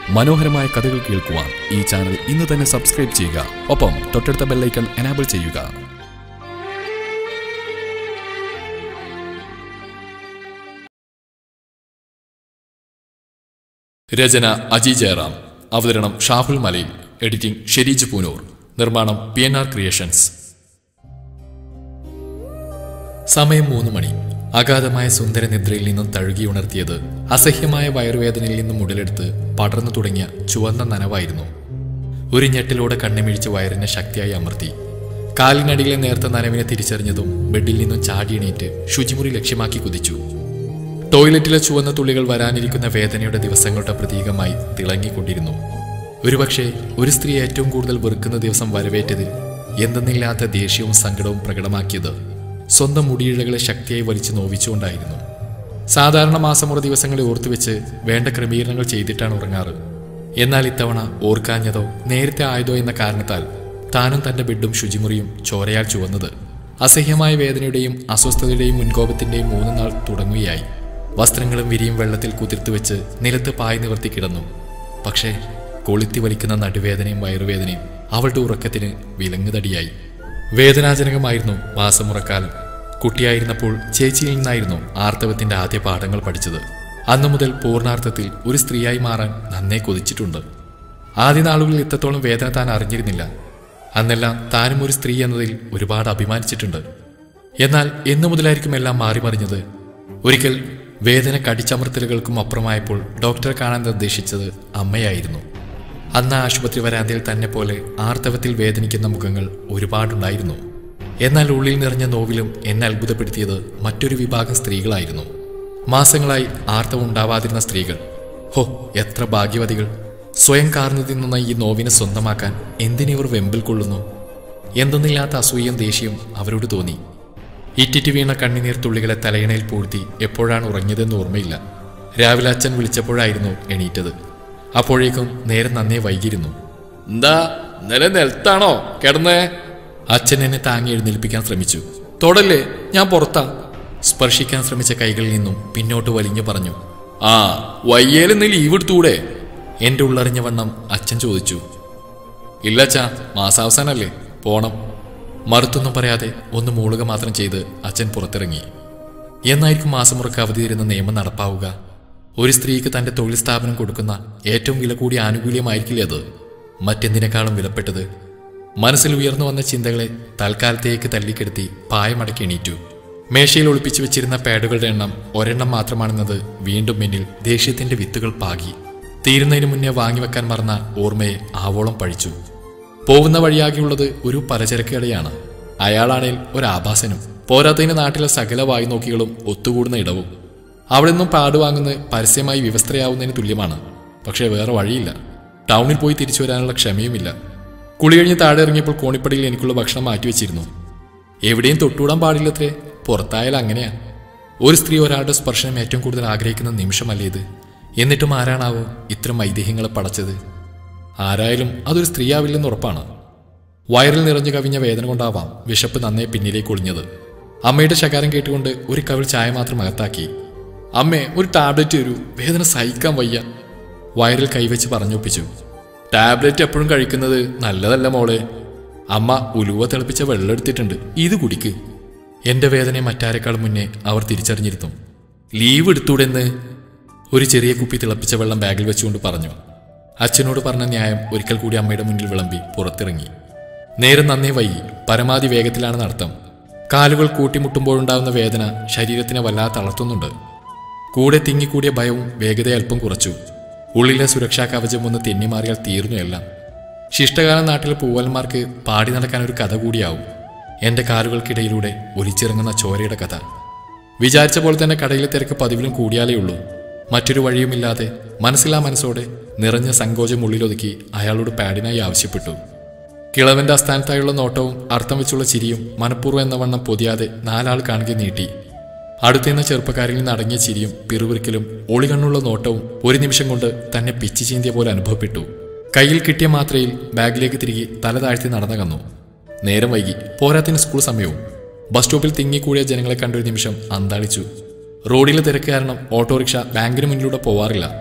മനോഹരമായ കഥകൾ കേൾക്കുവാൻ ഈ ചാനൽ ഇന്ന് തന്നെ സബ്സ്ക്രൈബ് ചെയ്യുക ഒപ്പം തൊട്ടടുത്ത ബെല്ലൈക്കൺ എനാബിൾ ചെയ്യുക രചന അജി ജയറാം അവതരണം ഷാഹുൽ മലയിൽ എഡിറ്റിംഗ് ഷെരീജ് പൂനൂർ നിർമ്മാണം പി എൻ ആർ ക്രിയേഷൻസ് സമയം മൂന്ന് മണി അഗാധമായ സുന്ദര നിദ്രയിൽ നിന്നും തഴുകി ഉണർത്തിയത് അസഹ്യമായ വയറുവേദനയിൽ നിന്നും ഉടലെടുത്ത് പടർന്നു തുടങ്ങിയ ചുവന്ന നനവായിരുന്നു ഒരു ഞെട്ടിലൂടെ കണ്ണിമിഴിച്ച് വയറിനെ ശക്തിയായി അമർത്തി കാലിനടിയിലെ നേർത്ത നനവിനെ തിരിച്ചറിഞ്ഞതും ബെഡിൽ നിന്നും ചാടിയെണീറ്റ് ശുചിമുറി ലക്ഷ്യമാക്കി കുതിച്ചു ടോയ്ലറ്റിലെ ചുവന്ന തുള്ളികൾ വരാനിരിക്കുന്ന വേദനയുടെ ദിവസങ്ങളുടെ പ്രതീകമായി തിളങ്ങിക്കൊണ്ടിരുന്നു ഒരുപക്ഷെ ഒരു സ്ത്രീ ഏറ്റവും കൂടുതൽ വെറുക്കുന്ന ദിവസം വരവേറ്റതിൽ എന്തെന്നില്ലാത്ത ദേഷ്യവും സങ്കടവും പ്രകടമാക്കിയത് സ്വന്തം മുടിയിഴകളെ ശക്തിയായി വലിച്ചു നോവിച്ചുകൊണ്ടായിരുന്നു സാധാരണ മാസമുറ ദിവസങ്ങളെ ഓർത്തുവെച്ച് വേണ്ട ക്രമീകരണങ്ങൾ ചെയ്തിട്ടാണ് ഉറങ്ങാറ് എന്നാൽ ഇത്തവണ ഓർക്കാഞ്ഞതോ നേരത്തെ ആയതോ എന്ന കാരണത്താൽ താനും തന്റെ ബെഡും ശുചിമുറിയും ചോരയാൽ ചുവന്നത് അസഹ്യമായ വേദനയുടെയും അസ്വസ്ഥതയുടെയും മുൻകോപത്തിന്റെയും മൂന്ന് നാൾ തുടങ്ങുകയായി വസ്ത്രങ്ങളും വിരിയും വെള്ളത്തിൽ കുതിർത്തു വെച്ച് നിലത്ത് പായി നിവർത്തി കിടന്നു പക്ഷേ കൊളുത്തി വലിക്കുന്ന നടുവേദനയും വയറുവേദനയും അവളുടെ ഉറക്കത്തിന് വിലങ്ങുതടിയായി വേദനാജനകമായിരുന്നു മാസമുറക്കാലം കുട്ടിയായിരുന്നപ്പോൾ ചേച്ചിയിൽ നിന്നായിരുന്നു ആർത്തവത്തിന്റെ ആദ്യ പാഠങ്ങൾ പഠിച്ചത് അന്നു മുതൽ പൂർണ്ണാർത്ഥത്തിൽ ഒരു സ്ത്രീയായി മാറാൻ നന്നേ കൊതിച്ചിട്ടുണ്ട് ആദ്യ നാളുകളിൽ ഇത്രത്തോളം വേദന താൻ അറിഞ്ഞിരുന്നില്ല അന്നെല്ലാം താനും ഒരു സ്ത്രീ എന്നതിൽ ഒരുപാട് അഭിമാനിച്ചിട്ടുണ്ട് എന്നാൽ എന്നു മുതലായിരിക്കും എല്ലാം മാറി മറിഞ്ഞത് ഒരിക്കൽ വേദന കടിച്ചമർത്തലുകൾക്കും അപ്പുറമായപ്പോൾ ഡോക്ടറെ കാണാൻ നിർദ്ദേശിച്ചത് അമ്മയായിരുന്നു അന്ന് ആശുപത്രി വരാന്തയിൽ തന്നെ പോലെ ആർത്തവത്തിൽ വേദനിക്കുന്ന മുഖങ്ങൾ ഒരുപാടുണ്ടായിരുന്നു എന്നാൽ ഉള്ളിൽ നിറഞ്ഞ നോവിലും എന്നെ അത്ഭുതപ്പെടുത്തിയത് മറ്റൊരു വിഭാഗം സ്ത്രീകളായിരുന്നു മാസങ്ങളായി ആർത്തവം ഉണ്ടാവാതിരുന്ന സ്ത്രീകൾ ഹോ എത്ര ഭാഗ്യവതികൾ സ്വയം കാർന്നു തിന്നുന്ന ഈ നോവിനെ സ്വന്തമാക്കാൻ എന്തിനിവർ വെമ്പിൽ കൊള്ളുന്നു എന്തെന്നില്ലാത്ത അസൂയം ദേഷ്യം അവരോട് തോന്നി ഇറ്റിറ്റ് വീണ കണ്ണുനീർ തുള്ളികളെ തലയിണയിൽ പൂഴ്ത്തി എപ്പോഴാണ് ഉറങ്ങിയതെന്ന് ഓർമ്മയില്ല രാവിലെ അച്ഛൻ വിളിച്ചപ്പോഴായിരുന്നു എണീറ്റത് അപ്പോഴേക്കും നേരം നന്നേ വൈകിയിരുന്നു എന്താ നില നിലത്താണോ കിടന്നേ അച്ഛൻ എന്നെ താങ്ങി എഴുന്നേൽപ്പിക്കാൻ ശ്രമിച്ചു തൊടല്ലേ ഞാൻ പുറത്താ സ്പർശിക്കാൻ ശ്രമിച്ച കൈകളിൽ നിന്നും പിന്നോട്ട് വലിഞ്ഞു പറഞ്ഞു ആ വയ്യേല് നീ ലീവ് എടുത്തൂടെ എന്റെ ഉള്ളറിഞ്ഞ വണ്ണം അച്ഛൻ ചോദിച്ചു ഇല്ല അച്ഛാ മാസാവസാനല്ലേ പോണം മറുത്തൊന്നും പറയാതെ ഒന്ന് മൂളുക മാത്രം ചെയ്ത് അച്ഛൻ പുറത്തിറങ്ങി എന്നായിരിക്കും മാസമുറക്ക് അവധി തരുന്ന നിയമം നടപ്പാവുക ഒരു സ്ത്രീക്ക് തന്റെ തൊഴിൽ സ്ഥാപനം കൊടുക്കുന്ന ഏറ്റവും വില കൂടിയ ആനുകൂല്യമായിരിക്കില്ലേ അത് മറ്റെന്തിനേക്കാളും വിലപ്പെട്ടത് മനസ്സിൽ ഉയർന്നു വന്ന ചിന്തകളെ തൽക്കാലത്തേക്ക് തല്ലിക്കെടുത്തി പായമടക്കി എണീറ്റു മേശയിൽ ഒളിപ്പിച്ചു വെച്ചിരുന്ന പാഡുകളുടെ എണ്ണം ഒരെണ്ണം മാത്രമാണെന്നത് വീണ്ടും എന്നിൽ ദേഷ്യത്തിന്റെ വിത്തുകൾ പാകി തീരുന്നതിന് മുന്നേ വാങ്ങിവെക്കാൻ മറന്ന ഓർമ്മയെ ആവോളം പഴിച്ചു പോകുന്ന വഴിയാകെയുള്ളത് ഒരു പലചരക്ക് കടയാണ് അയാളാണേൽ ഒരു ആഭാസനും പോരാത്തതിന് നാട്ടിലെ സകല വായുനോക്കികളും ഒത്തുകൂടുന്ന ഇടവും അവിടെ നിന്നും പാട് വാങ്ങുന്നത് പരസ്യമായി വിവസ്ത്രയാവുന്നതിന് തുല്യമാണ് പക്ഷേ വേറെ വഴിയില്ല ടൗണിൽ പോയി തിരിച്ചു വരാനുള്ള ക്ഷമയുമില്ല കുളി കഴിഞ്ഞ് താഴെ ഇറങ്ങിയപ്പോൾ കോണിപ്പടിയിൽ എനിക്കുള്ള ഭക്ഷണം മാറ്റിവെച്ചിരുന്നു എവിടെയും തൊട്ടുകൂടാൻ പാടില്ലത്രേ പുറത്തായാൽ അങ്ങനെയാ ഒരു സ്ത്രീ ഒരാളുടെ സ്പർശനം ഏറ്റവും കൂടുതൽ ആഗ്രഹിക്കുന്ന നിമിഷമല്ലേ ഇത് എന്നിട്ടും ആരാണാവോ ഇത്തരം ഐതിഹ്യങ്ങളെ പടച്ചത് ആരായാലും അതൊരു സ്ത്രീയാവില്ലെന്ന് ഉറപ്പാണ് വയറിൽ നിറഞ്ഞു കവിഞ്ഞ വേദന കൊണ്ടാവാം വിശപ്പ് നന്നേ പിന്നിലേക്ക് ഒളിഞ്ഞത് അമ്മയുടെ ശകാരം കേട്ടുകൊണ്ട് ഒരു കവിൾ ചായ മാത്രം അകത്താക്കി അമ്മേ ഒരു ടാബ്ലറ്റ് തരൂ വേദന സഹിക്കാൻ വയ്യ വയറിൽ കൈവച്ച് പറഞ്ഞൊപ്പിച്ചു ടാബ്ലറ്റ് എപ്പോഴും കഴിക്കുന്നത് നല്ലതല്ല മോളെ അമ്മ ഉലുവ തിളപ്പിച്ച വെള്ളം എടുത്തിട്ടുണ്ട് ഇത് കുടിക്ക് എന്റെ വേദനയെ മറ്റാരെക്കാൾ മുന്നേ അവർ തിരിച്ചറിഞ്ഞിരുന്നു ലീവ് എടുത്തൂടെന്ന് ഒരു ചെറിയ കുപ്പി തിളപ്പിച്ച വെള്ളം ബാഗിൽ വെച്ചുകൊണ്ട് പറഞ്ഞു അച്ഛനോട് പറഞ്ഞ ന്യായം ഒരിക്കൽ കൂടി അമ്മയുടെ മുന്നിൽ വിളമ്പി പുറത്തിറങ്ങി നേരം നന്നേ വൈകി പരമാവധി വേഗത്തിലാണ് നടത്തം കാലുകൾ കൂട്ടിമുട്ടുമ്പോഴുണ്ടാകുന്ന വേദന ശരീരത്തിനെ വല്ലാതെ തളർത്തുന്നുണ്ട് കൂടെ തിങ്ങിക്കൂടിയ ഭയവും വേഗതയെ അല്പം കുറച്ചു ഉള്ളിലെ സുരക്ഷാ കവചം ഒന്ന് തെന്നിമാറിയാൽ തീർന്നു എല്ലാം ശിഷ്ടകാല നാട്ടിലെ പൂവന്മാർക്ക് പാടി നടക്കാൻ ഒരു കഥ കൂടിയാവും എന്റെ കാലുകൾക്കിടയിലൂടെ ഒലിച്ചിറങ്ങുന്ന ചോരയുടെ കഥ വിചാരിച്ച പോലെ തന്നെ കടയിലെ തിരക്ക് പതിവിലും കൂടിയാലേ ഉള്ളൂ മറ്റൊരു വഴിയുമില്ലാതെ മനസ്സിലാ മനസ്സോടെ നിറഞ്ഞ സങ്കോചം ഉള്ളിലൊതുക്കി അയാളോട് പാഡിനായി ആവശ്യപ്പെട്ടു കിളവന്റെ അസ്ഥാനത്തായുള്ള നോട്ടവും അർത്ഥം വെച്ചുള്ള ചിരിയും മനഃപൂർവ്വം എന്ന വണ്ണം പൊതിയാതെ നാലാൾ കാണുക നീട്ടി അടുത്തുനിന്ന ചെറുപ്പക്കാരിൽ നിന്ന് അടങ്ങിയ ചിരിയും പിറുപിറുക്കലും ഒളികണ്ണുള്ള നോട്ടവും ഒരു നിമിഷം കൊണ്ട് തന്നെ പിച്ചു ചീന്തിയ പോലെ അനുഭവപ്പെട്ടു കയ്യിൽ കിട്ടിയ മാത്രയിൽ ബാഗിലേക്ക് തിരികെ തല താഴ്ത്തി നടന്നകന്നു നേരം വൈകി പോരാത്തിന് സ്കൂൾ സമയവും ബസ് സ്റ്റോപ്പിൽ തിങ്ങിക്കൂടിയ ജനങ്ങളെ കണ്ടൊരു നിമിഷം അന്താളിച്ചു റോഡിലെ തിരക്ക് കാരണം ഓട്ടോറിക്ഷ ബാങ്കിന് മുന്നിലൂടെ പോവാറില്ല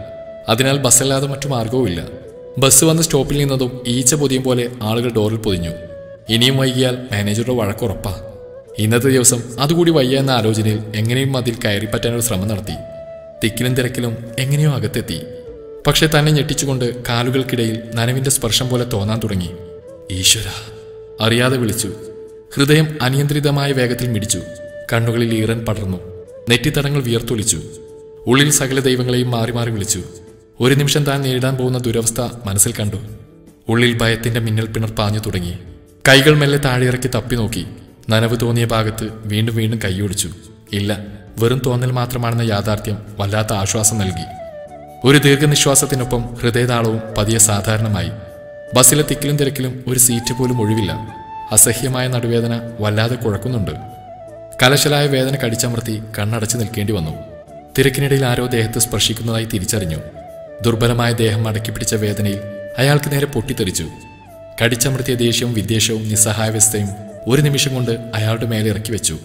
അതിനാൽ ബസ്സല്ലാതെ മറ്റു മാർഗവുമില്ല ബസ് വന്ന് സ്റ്റോപ്പിൽ നിന്നതും ഈച്ച പൊതിയും പോലെ ആളുകൾ ഡോറിൽ പൊതിഞ്ഞു ഇനിയും വൈകിയാൽ മാനേജറുടെ വഴക്കുറപ്പാ ഇന്നത്തെ ദിവസം അതുകൂടി വയ്യ എന്ന ആലോചനയിൽ എങ്ങനെയും അതിൽ കയറിപ്പറ്റാനൊരു ശ്രമം നടത്തി തിക്കിലും തിരക്കിലും എങ്ങനെയോ അകത്തെത്തി പക്ഷെ തന്നെ ഞെട്ടിച്ചുകൊണ്ട് കാലുകൾക്കിടയിൽ നനവിന്റെ സ്പർശം പോലെ തോന്നാൻ തുടങ്ങി ഈശ്വര അറിയാതെ വിളിച്ചു ഹൃദയം അനിയന്ത്രിതമായ വേഗത്തിൽ മിടിച്ചു കണ്ണുകളിൽ ഈറൻ പടർന്നു നെറ്റിത്തടങ്ങൾ വിയർത്തൊലിച്ചു ഉള്ളിൽ സകല ദൈവങ്ങളെയും മാറി മാറി വിളിച്ചു ഒരു നിമിഷം താൻ നേരിടാൻ പോകുന്ന ദുരവസ്ഥ മനസ്സിൽ കണ്ടു ഉള്ളിൽ ഭയത്തിന്റെ മിന്നൽ പിണർ പാഞ്ഞു തുടങ്ങി കൈകൾ മെല്ലെ താഴെയിറക്കി തപ്പി നോക്കി നനവ് തോന്നിയ ഭാഗത്ത് വീണ്ടും വീണ്ടും കൈയൊടിച്ചു ഇല്ല വെറും തോന്നൽ മാത്രമാണെന്ന യാഥാർത്ഥ്യം വല്ലാത്ത ആശ്വാസം നൽകി ഒരു ദീർഘനിശ്വാസത്തിനൊപ്പം ഹൃദയതാളവും പതിയെ സാധാരണമായി ബസ്സിലെ തിക്കിലും തിരക്കിലും ഒരു സീറ്റ് പോലും ഒഴിവില്ല അസഹ്യമായ നടുവേദന വല്ലാതെ കുഴക്കുന്നുണ്ട് കലശലായ വേദന കടിച്ചമർത്തി കണ്ണടച്ചു നിൽക്കേണ്ടി വന്നു തിരക്കിനിടയിൽ ആരോ ദേഹത്ത് സ്പർശിക്കുന്നതായി തിരിച്ചറിഞ്ഞു ദുർബലമായ ദേഹം അടക്കി പിടിച്ച വേദനയിൽ അയാൾക്ക് നേരെ പൊട്ടിത്തെറിച്ചു കടിച്ചമർത്തിയ ദേഷ്യവും വിദ്വേഷവും നിസ്സഹായാവസ്ഥയും ഒരു നിമിഷം കൊണ്ട് അയാളുടെ മേലെ ഇറക്കി വെച്ചു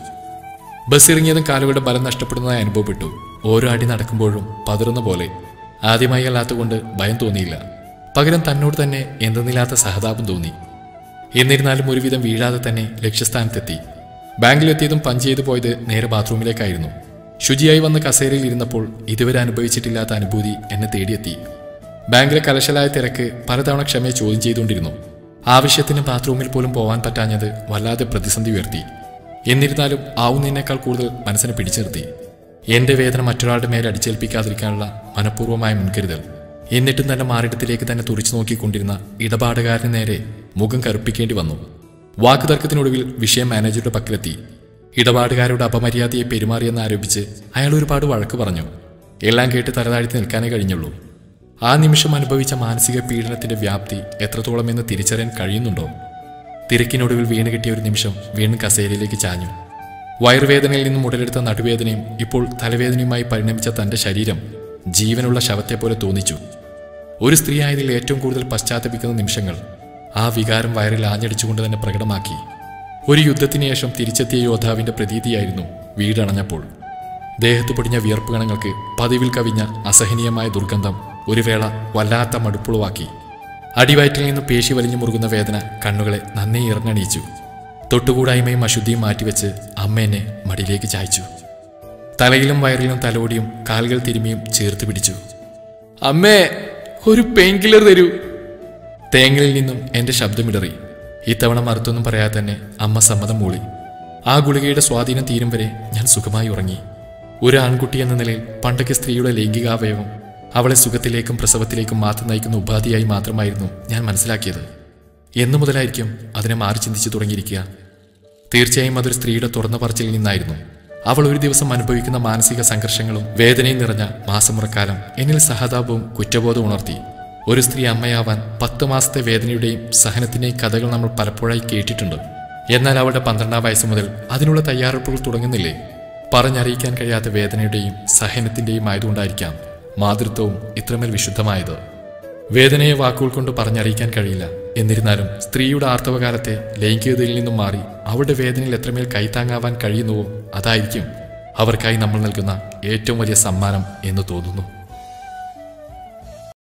ബസ് ഇറങ്ങിയതും കാലുകളുടെ ബലം നഷ്ടപ്പെടുന്നതായി അനുഭവപ്പെട്ടു ഓരോ അടി നടക്കുമ്പോഴും പതറുന്ന പോലെ ആദ്യമായി അല്ലാത്തതുകൊണ്ട് ഭയം തോന്നിയില്ല പകരം തന്നോട് തന്നെ എന്തെന്നില്ലാത്ത സഹതാപം തോന്നി എന്നിരുന്നാലും ഒരുവിധം വീഴാതെ തന്നെ ലക്ഷ്യസ്ഥാനത്തെത്തി ബാങ്കിലെത്തിയതും പഞ്ച് ചെയ്തു പോയത് നേരെ ബാത്റൂമിലേക്കായിരുന്നു ശുചിയായി വന്ന് കസേരയിൽ ഇരുന്നപ്പോൾ ഇതുവരെ അനുഭവിച്ചിട്ടില്ലാത്ത അനുഭൂതി എന്നെ തേടിയെത്തി ബാങ്കിലെ കലശലായ തിരക്ക് പലതവണ ക്ഷമയെ ചോദ്യം ചെയ്തുകൊണ്ടിരുന്നു ആവശ്യത്തിന് ബാത്റൂമിൽ പോലും പോവാൻ പറ്റാഞ്ഞത് വല്ലാതെ പ്രതിസന്ധി ഉയർത്തി എന്നിരുന്നാലും ആവുന്നതിനേക്കാൾ കൂടുതൽ മനസ്സിനെ പിടിച്ചു നിർത്തി എന്റെ വേദന മറ്റൊരാളുടെ മേലെ അടിച്ചേൽപ്പിക്കാതിരിക്കാനുള്ള മനഃപൂർവ്വമായ മുൻകരുതൽ എന്നിട്ടും തന്നെ മാറിടത്തിലേക്ക് തന്നെ തുറിച്ചു നോക്കിക്കൊണ്ടിരുന്ന ഇടപാടുകാരന് നേരെ മുഖം കറുപ്പിക്കേണ്ടി വന്നു വാക്കുതർക്കത്തിനൊടുവിൽ വിഷയം മാനേജറുടെ പക്കലെത്തി ഇടപാടുകാരോട് അപമര്യാദയെ പെരുമാറിയെന്ന് ആരോപിച്ച് അയാൾ ഒരുപാട് വഴക്ക് പറഞ്ഞു എല്ലാം കേട്ട് തലതാഴ്ത്തി നിൽക്കാനേ കഴിഞ്ഞുള്ളൂ ആ നിമിഷം അനുഭവിച്ച മാനസിക പീഡനത്തിന്റെ വ്യാപ്തി എത്രത്തോളം എന്ന് തിരിച്ചറിയാൻ കഴിയുന്നുണ്ടോ തിരക്കിനൊടുവിൽ വീണ് കിട്ടിയ ഒരു നിമിഷം വീണ്ടും കസേരയിലേക്ക് ചാഞ്ഞു വയറുവേദനയിൽ നിന്നും ഉടലെടുത്ത നടുവേദനയും ഇപ്പോൾ തലവേദനയുമായി പരിണമിച്ച തന്റെ ശരീരം ജീവനുള്ള ശവത്തെ പോലെ തോന്നിച്ചു ഒരു സ്ത്രീ ആയതിൽ ഏറ്റവും കൂടുതൽ പശ്ചാത്തപിക്കുന്ന നിമിഷങ്ങൾ ആ വികാരം വയറിൽ ആഞ്ഞടിച്ചുകൊണ്ട് തന്നെ പ്രകടമാക്കി ഒരു യുദ്ധത്തിന് ശേഷം തിരിച്ചെത്തിയ യോദ്ധാവിന്റെ പ്രതീതിയായിരുന്നു വീടണഞ്ഞപ്പോൾ ദേഹത്ത് പൊടിഞ്ഞ വിയർപ്പ് കണങ്ങൾക്ക് പതിവിൽ കവിഞ്ഞ അസഹനീയമായ ദുർഗന്ധം ഒരു വേള വല്ലാത്ത മടുപ്പുളവാക്കി അടിവയറ്റിൽ നിന്ന് പേശി വലിഞ്ഞു മുറുകുന്ന വേദന കണ്ണുകളെ നന്നേ ഇറങ്ങണിയിച്ചു തൊട്ടുകൂടായ്മയും അശുദ്ധിയും മാറ്റിവെച്ച് അമ്മ എന്നെ മടിയിലേക്ക് ചായച്ചു തലയിലും വയറിലും തലോടിയും കാലുകൾ തിരുമിയും ചേർത്ത് പിടിച്ചു അമ്മേ ഒരു പെയിൻ കില്ലർ തരൂ തേങ്ങലിൽ നിന്നും എന്റെ ശബ്ദമിടറി ഇത്തവണ മറുത്തൊന്നും പറയാതെ തന്നെ അമ്മ സമ്മതം മൂളി ആ ഗുളികയുടെ സ്വാധീനം തീരും വരെ ഞാൻ സുഖമായി ഉറങ്ങി ഒരു ആൺകുട്ടി എന്ന നിലയിൽ പണ്ടൊക്കെ സ്ത്രീയുടെ ലൈംഗികാവയവം അവളെ സുഖത്തിലേക്കും പ്രസവത്തിലേക്കും മാത്രം നയിക്കുന്ന ഉപാധിയായി മാത്രമായിരുന്നു ഞാൻ മനസ്സിലാക്കിയത് എന്നു മുതലായിരിക്കും അതിനെ മാറി ചിന്തിച്ചു തുടങ്ങിയിരിക്കുക തീർച്ചയായും അതൊരു സ്ത്രീയുടെ തുറന്ന പറച്ചിലിൽ നിന്നായിരുന്നു അവൾ ഒരു ദിവസം അനുഭവിക്കുന്ന മാനസിക സംഘർഷങ്ങളും വേദനയും നിറഞ്ഞ മാസമുറക്കാലം എന്നിൽ സഹതാപവും കുറ്റബോധവും ഉണർത്തി ഒരു സ്ത്രീ അമ്മയാവാൻ പത്ത് മാസത്തെ വേദനയുടെയും സഹനത്തിന്റെയും കഥകൾ നമ്മൾ പലപ്പോഴായി കേട്ടിട്ടുണ്ട് എന്നാൽ അവളുടെ പന്ത്രണ്ടാം വയസ്സ് മുതൽ അതിനുള്ള തയ്യാറെടുപ്പുകൾ തുടങ്ങുന്നില്ലേ പറഞ്ഞറിയിക്കാൻ കഴിയാത്ത വേദനയുടെയും സഹനത്തിന്റെയും ആയതുകൊണ്ടായിരിക്കാം മാതൃത്വവും ഇത്രമേൽ വിശുദ്ധമായത് വേദനയെ വാക്കുകൾ കൊണ്ട് പറഞ്ഞറിയിക്കാൻ കഴിയില്ല എന്നിരുന്നാലും സ്ത്രീയുടെ ആർത്തവകാലത്തെ ലൈംഗികതയിൽ നിന്നും മാറി അവളുടെ വേദനയിൽ എത്രമേൽ കൈത്താങ്ങാവാൻ കഴിയുന്നുവോ അതായിരിക്കും അവർക്കായി നമ്മൾ നൽകുന്ന ഏറ്റവും വലിയ സമ്മാനം എന്ന് തോന്നുന്നു